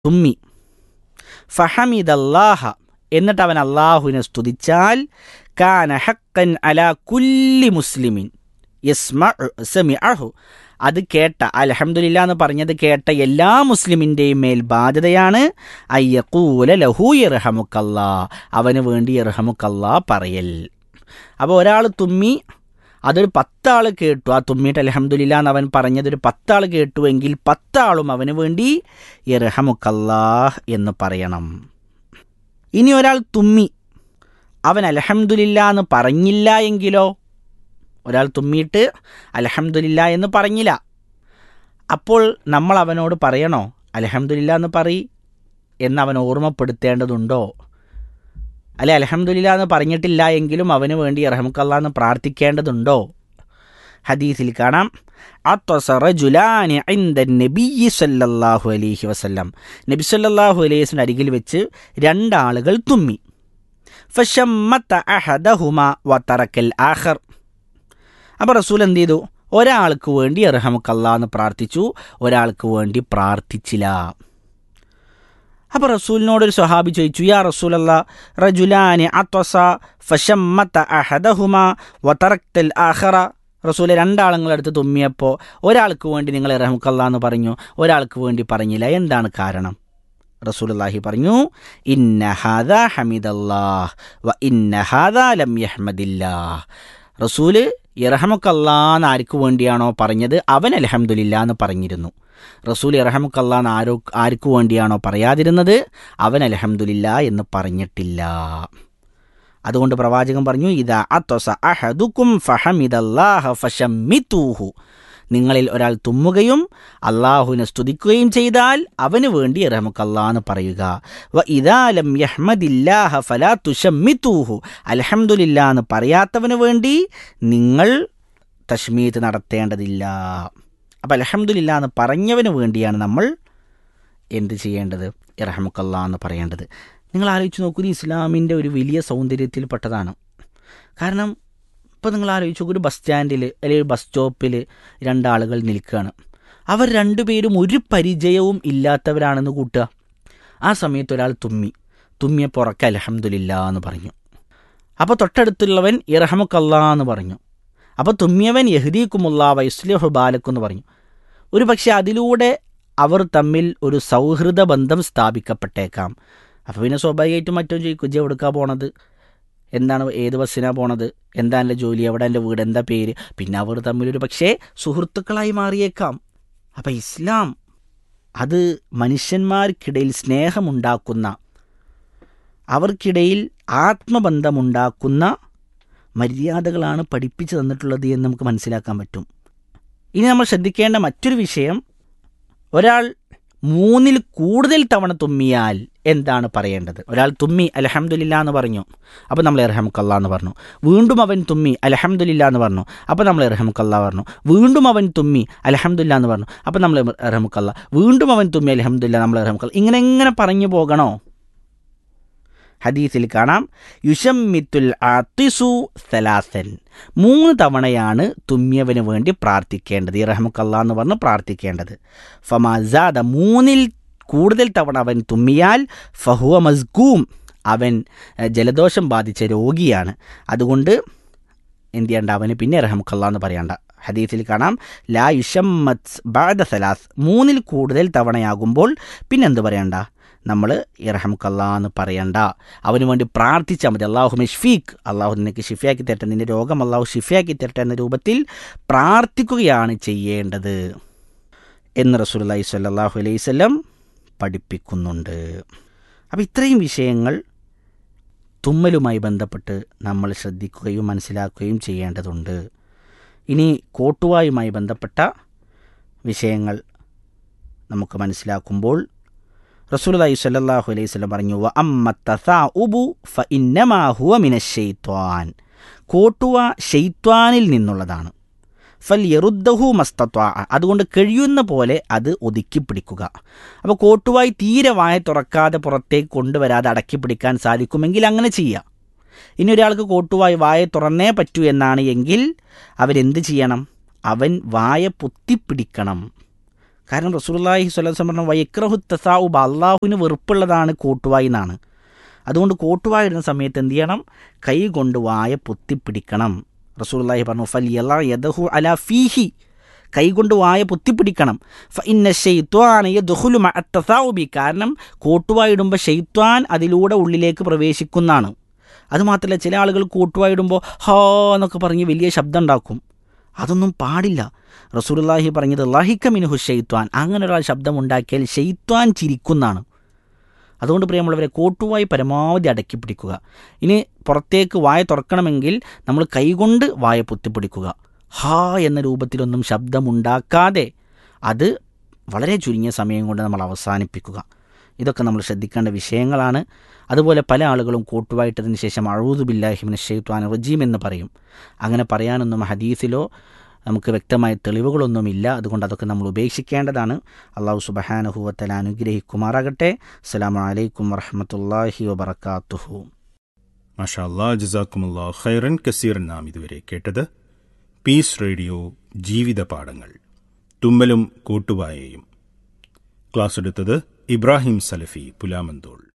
തുമ്മി ഫഹമിദല്ലാഹ എന്നിട്ട് അവൻ അള്ളാഹുവിനെ സ്തുതിച്ചാൽ കാന ഹക്കൻ അല കുല്ലി മുസ്ലിമിൻ യസ്മഅഹു അത് കേട്ട അലഹമുല്ല എന്ന് പറഞ്ഞത് കേട്ട എല്ലാ മുസ്ലിമിൻ്റെയും മേൽ ബാധ്യതയാണ് അയ്യക്കൂല ലഹു ഇർഹമുക്കല്ലാ അവന് വേണ്ടി ഇർഹമുക്കല്ലാ പറയൽ അപ്പോൾ ഒരാൾ തുമ്മി അതൊരു പത്താൾ കേട്ടു ആ തുമ്മിയിട്ട് അലഹമുല്ല എന്ന് അവൻ പറഞ്ഞതൊരു പത്താൾ കേട്ടുവെങ്കിൽ പത്താളും അവന് വേണ്ടി ഇർഹമുക്കല്ലാഹ് എന്ന് പറയണം ഇനി ഒരാൾ തുമ്മി അവൻ അലഹമുല്ല എന്ന് പറഞ്ഞില്ല എങ്കിലോ ഒരാൾ തുമ്മിയിട്ട് അലഹമുല്ല എന്ന് പറഞ്ഞില്ല അപ്പോൾ നമ്മൾ അവനോട് പറയണോ അലഹമുല്ല എന്ന് പറയി എന്ന് അവൻ ഓർമ്മപ്പെടുത്തേണ്ടതുണ്ടോ അല്ലെ അലഹമുല്ല എന്ന് പറഞ്ഞിട്ടില്ല എങ്കിലും അവന് വേണ്ടി റഹമുക്കല്ല എന്ന് പ്രാർത്ഥിക്കേണ്ടതുണ്ടോ ഹദീസിൽ കാണാം അത്വസറജുലാനി ഇന്ദ നബിയി സല്ലല്ലാഹു അലൈഹി വസല്ലം നബി സല്ലല്ലാഹു അലൈഹി വസല്ലം അരികിൽ വെച്ച് രണ്ടാളുകൾ തുമ്മി ഫഷമ്മത്ത അഹദഹുമ വതറക്കൽ ആഖർ അപ്പോൾ റസൂൽ എന്ത് ചെയ്തു ഒരാൾക്ക് വേണ്ടി റഹമുക്കല്ല എന്ന് പ്രാർത്ഥിച്ചു ഒരാൾക്ക് വേണ്ടി പ്രാർത്ഥിച്ചില്ല അപ്പോൾ റസൂലിനോടൊരു സ്വഹാബി ചോദിച്ചു യാ റസൂലല്ല റജുലാനി അത്വസ ഫഷമ്മത്ത അഹദഹുമ വതറക്തൽ ആഖറ റസൂലെ രണ്ടാളുങ്ങളെടുത്ത് തുമ്മിയപ്പോൾ ഒരാൾക്ക് വേണ്ടി നിങ്ങൾ റഹമുക്കല്ല എന്ന് പറഞ്ഞു ഒരാൾക്ക് വേണ്ടി പറഞ്ഞില്ല എന്താണ് കാരണം റസൂലുള്ളാഹി പറഞ്ഞു ഇന്ന ഹാദ ഹമിദല്ലാഹ് വ ഇന്ന ഹാദ ലം യഹ്മദില്ലാഹ് റസൂല് ഇറഹമുക്കല്ലാന്ന് ആർക്ക് വേണ്ടിയാണോ പറഞ്ഞത് അവൻ അലഹമുല്ല എന്ന് പറഞ്ഞിരുന്നു റസൂൽ ഇറഹമുക്കല്ലാന്ന് ആരോ ആർക്ക് വേണ്ടിയാണോ പറയാതിരുന്നത് അവൻ അലഹമുല്ല എന്ന് പറഞ്ഞിട്ടില്ല അതുകൊണ്ട് പ്രവാചകൻ പറഞ്ഞു ഇതാ അത്വസ അഹദുക്കും ഫഹമിദല്ലാഹ ഫഷമ്മിത്തൂഹു നിങ്ങളിൽ ഒരാൾ തുമ്മുകയും അള്ളാഹുവിനെ സ്തുതിക്കുകയും ചെയ്താൽ അവന് വേണ്ടി റഹമുക്കല്ലാന്ന് പറയുക വ ഇദാലം യഹ്മദില്ലാഹ ഫലാ തുഷമ്മിത്തൂഹു അലഹമുല്ല എന്ന് പറയാത്തവന് വേണ്ടി നിങ്ങൾ തഷ്മീത്ത് നടത്തേണ്ടതില്ല അപ്പം അലഹമുല്ല എന്ന് പറഞ്ഞവന് വേണ്ടിയാണ് നമ്മൾ എന്ത് ചെയ്യേണ്ടത് ഇറഹമുക്കല്ല എന്ന് പറയേണ്ടത് നിങ്ങൾ ആലോചിച്ച് നോക്കൂ ഇസ്ലാമിൻ്റെ ഒരു വലിയ സൗന്ദര്യത്തിൽപ്പെട്ടതാണ് കാരണം ഇപ്പോൾ നിങ്ങൾ ആലോചിച്ച് നോക്കൂ ഒരു ബസ് സ്റ്റാൻഡിൽ അല്ലെങ്കിൽ ബസ് സ്റ്റോപ്പിൽ രണ്ടാളുകൾ നിൽക്കുകയാണ് അവർ രണ്ടുപേരും ഒരു പരിചയവും ഇല്ലാത്തവരാണെന്ന് കൂട്ടുക ആ സമയത്ത് ഒരാൾ തുമ്മി തുമ്മിയ പുറക്ക അലഹമുല്ല എന്ന് പറഞ്ഞു അപ്പോൾ തൊട്ടടുത്തുള്ളവൻ ഇറഹമുക്കല്ല എന്ന് പറഞ്ഞു അപ്പോൾ തുമ്മിയവൻ യഹദീക്കുമുള്ള വൈസ്ലിഹു ബാലക്കെന്ന് പറഞ്ഞു ഒരു പക്ഷേ അതിലൂടെ അവർ തമ്മിൽ ഒരു സൗഹൃദ ബന്ധം സ്ഥാപിക്കപ്പെട്ടേക്കാം അപ്പോൾ പിന്നെ സ്വാഭാവികമായിട്ടും മറ്റോ ചോദിക്കും ഇജ്ജ് എവിടുക്കാണ് പോണത് എന്താണ് ഏത് ബസ്സിനാണ് പോണത് എന്താ എൻ്റെ ജോലി എവിടെ എൻ്റെ വീട് എന്താ പേര് പിന്നെ അവർ തമ്മിലൊരു പക്ഷേ സുഹൃത്തുക്കളായി മാറിയേക്കാം അപ്പം ഇസ്ലാം അത് മനുഷ്യന്മാർക്കിടയിൽ സ്നേഹമുണ്ടാക്കുന്ന അവർക്കിടയിൽ ആത്മബന്ധമുണ്ടാക്കുന്ന മര്യാദകളാണ് പഠിപ്പിച്ചു തന്നിട്ടുള്ളത് എന്ന് നമുക്ക് മനസ്സിലാക്കാൻ പറ്റും ഇനി നമ്മൾ ശ്രദ്ധിക്കേണ്ട മറ്റൊരു വിഷയം ഒരാൾ മൂന്നിൽ കൂടുതൽ തവണ തുമ്മിയാൽ എന്താണ് പറയേണ്ടത് ഒരാൾ തുമ്മി അലഹമുല്ല എന്ന് പറഞ്ഞു അപ്പോൾ നമ്മൾ ഇറഹമുക്കല്ല എന്ന് പറഞ്ഞു വീണ്ടും അവൻ തുമ്മി അലഹമുല്ല എന്ന് പറഞ്ഞു അപ്പോൾ നമ്മൾ ഇറഹമുക്കല്ല പറഞ്ഞു വീണ്ടും അവൻ തുമ്മി അലഹമുല്ല എന്ന് പറഞ്ഞു അപ്പോൾ നമ്മൾ ഇറഹമുക്കല്ല വീണ്ടും അവൻ തുമ്മി അലഹമുല്ല നമ്മൾ ഇറഹമുക്കല്ല ഇങ്ങനെ എങ്ങനെ പറഞ്ഞു പോകണോ ഹദീസിൽ കാണാം യുഷമ്മിത്തുൽ ആത്തിസു സലാസൻ മൂന്ന് തവണയാണ് തുമ്മിയവന് വേണ്ടി പ്രാർത്ഥിക്കേണ്ടത് ഇറഹമുക്കല്ല എന്ന് പറഞ്ഞ് പ്രാർത്ഥിക്കേണ്ടത് ഫമാസാദ മൂന്നിൽ കൂടുതൽ തവണ അവൻ തുമ്മിയാൽ ഫഹുവ മസ്കൂം അവൻ ജലദോഷം ബാധിച്ച രോഗിയാണ് അതുകൊണ്ട് എന്ത് ചെയ്യണ്ട അവന് പിന്നെ റഹമുക്കല്ല എന്ന് പറയണ്ട ഹദീസിൽ കാണാം ലാ യുഷമ്മത്ത് ബാദ സലാസ് മൂന്നിൽ കൂടുതൽ തവണയാകുമ്പോൾ പിന്നെന്ത് പറയണ്ട നമ്മൾ ഇറഹമുക്കല്ല എന്ന് പറയണ്ട അവന് വേണ്ടി പ്രാർത്ഥിച്ചാൽ മതി അള്ളാഹു മെഷ്ഫീഖ് അള്ളാഹു നിനക്ക് ഷിഫിയാക്കി തരട്ടെ നിന്റെ രോഗം അള്ളാഹു ഷിഫിയാക്കി തരട്ടെ എന്ന രൂപത്തിൽ പ്രാർത്ഥിക്കുകയാണ് ചെയ്യേണ്ടത് എന്ന് റസൂലി സ്വല്ലാഹു അലൈവല്ലം പഠിപ്പിക്കുന്നുണ്ട് അപ്പോൾ ഇത്രയും വിഷയങ്ങൾ തുമ്മലുമായി ബന്ധപ്പെട്ട് നമ്മൾ ശ്രദ്ധിക്കുകയും മനസ്സിലാക്കുകയും ചെയ്യേണ്ടതുണ്ട് ഇനി കോട്ടുവായുമായി ബന്ധപ്പെട്ട വിഷയങ്ങൾ നമുക്ക് മനസ്സിലാക്കുമ്പോൾ റസൂലി സല്ലാഹു അലൈഹി സ്വലം പറഞ്ഞു വ അമ്മത്തൂ ഫ ഇന്നമാ ഹുവ മിന ഷെയ്ത്വാൻ കോട്ടുവ ഷെയ്ത്വാനിൽ നിന്നുള്ളതാണ് ഫൽ യറുദ്ദഹു മസ്തത്വ അതുകൊണ്ട് കഴിയുന്ന പോലെ അത് ഒതുക്കി പിടിക്കുക അപ്പോൾ കോട്ടുവായി തീരെ വായ തുറക്കാതെ പുറത്തേക്ക് കൊണ്ടുവരാതെ അടക്കി പിടിക്കാൻ സാധിക്കുമെങ്കിൽ അങ്ങനെ ചെയ്യാം ഇനി ഒരാൾക്ക് കോട്ടുവായി വായ തുറന്നേ പറ്റൂ എന്നാണ് എങ്കിൽ അവരെന്ത് ചെയ്യണം അവൻ വായ പൊത്തിപ്പിടിക്കണം കാരണം റസൂലുള്ളാഹി സ്വലം പറഞ്ഞ വൈക്രഹു തസാഉബ അള്ളാഹുവിന് വെറുപ്പുള്ളതാണ് കോട്ടുവായി എന്നാണ് അതുകൊണ്ട് കോട്ടുവായി ഇടുന്ന സമയത്ത് എന്ത് ചെയ്യണം കൈ കൊണ്ട് വായ പൊത്തിപ്പിടിക്കണം റസൂലുള്ളാഹി പറഞ്ഞു ഫൽ യല യദഹു അല ഫീഹി കൈ കൊണ്ട് വായ പൊത്തിപ്പിടിക്കണം ഫ ഇന്ന ഷെയ്ത്വാൻ യദ്ഖുലു മഅ തസാഉബി കാരണം കോട്ടുവായി ഇടുമ്പോൾ ഷെയ്ത്വാൻ അതിലൂടെ ഉള്ളിലേക്ക് പ്രവേശിക്കുന്നതാണ് അതുമാത്രമല്ല ചില ആളുകൾ കോട്ടുവായി ഇടുമ്പോൾ ഹോ എന്നൊക്കെ പറഞ്ഞ് വലിയ ശബ്ദം ഉണ്ടാക്കും അതൊന്നും പാടില്ല റസൂലുള്ളാഹി പറഞ്ഞത് ലഹിക്ക മിനുഹു ഷെയ്ത്വാൻ അങ്ങനെ ഒരാൾ ശബ്ദം ഉണ്ടാക്കിയാൽ ഷെയ്ത്വാൻ ചിരിക്കുന്നതാണ് അതുകൊണ്ട് പ്രിയമുള്ളവരെ കോട്ടുവായി പരമാവധി അടക്കി പിടിക്കുക ഇനി പുറത്തേക്ക് വായ തുറക്കണമെങ്കിൽ നമ്മൾ കൈകൊണ്ട് വായ പൊത്തിപ്പിടിക്കുക ഹാ എന്ന രൂപത്തിലൊന്നും ശബ്ദമുണ്ടാക്കാതെ അത് വളരെ ചുരുങ്ങിയ സമയം കൊണ്ട് നമ്മൾ അവസാനിപ്പിക്കുക ഇതൊക്കെ നമ്മൾ ശ്രദ്ധിക്കേണ്ട വിഷയങ്ങളാണ് അതുപോലെ പല ആളുകളും കോട്ടുവായിട്ടതിന് ശേഷം അഴൂദു ബില്ലാഹിമിന് ഷെയ്ത്വാൻ റജീം എന്ന് പറയും അങ്ങനെ പറയാനൊന്നും ഹദീസിലോ നമുക്ക് വ്യക്തമായ തെളിവുകളൊന്നുമില്ല അതുകൊണ്ട് അതൊക്കെ നമ്മൾ ഉപേക്ഷിക്കേണ്ടതാണ് അള്ളാഹു സുബഹാനഹുവത്തല അനുഗ്രഹിക്കുമാറാകട്ടെ അസ്സാം വലൈക്കും വറഹമത്തല്ലാഹി വബർക്കാത്തുഹു മാഷാ അല്ലാ ജസാക്കുമുല്ലാ ഖൈറൻ കസീറൻ നാം ഇതുവരെ കേട്ടത് പീസ് റേഡിയോ ജീവിത പാഠങ്ങൾ തുമ്മലും കൂട്ടുവായയും ക്ലാസ് എടുത്തത് ഇബ്രാഹിം സലഫി പുലാമന്തോൾ